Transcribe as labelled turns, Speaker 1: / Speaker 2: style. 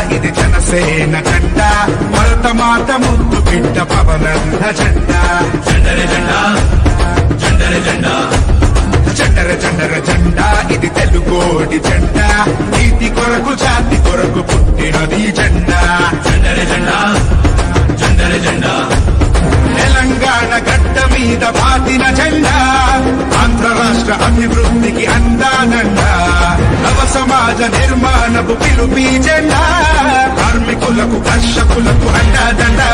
Speaker 1: ఇది జనసేన జెండా భరత మాత ముద్దు బిడ్డ పవనన్న జెండా
Speaker 2: జెండరే జెండా జెండరే జెండా
Speaker 1: జెండర జెండర జెండా ఇది తెలుగోడి జెండా నీతి కొరకు జాతి కొరకు పుట్టినది జెండా
Speaker 2: జెండరే జెండా జెండరే జెండా
Speaker 1: తెలంగాణ గడ్డ మీద బాతిన జెండా ఆంధ్ర రాష్ట్ర అభివృద్ధికి అందానండా నవ సమాజ నిర్మాణపు పిలుపి జెండా కార్మికులకు కర్షకులకు అండాదండ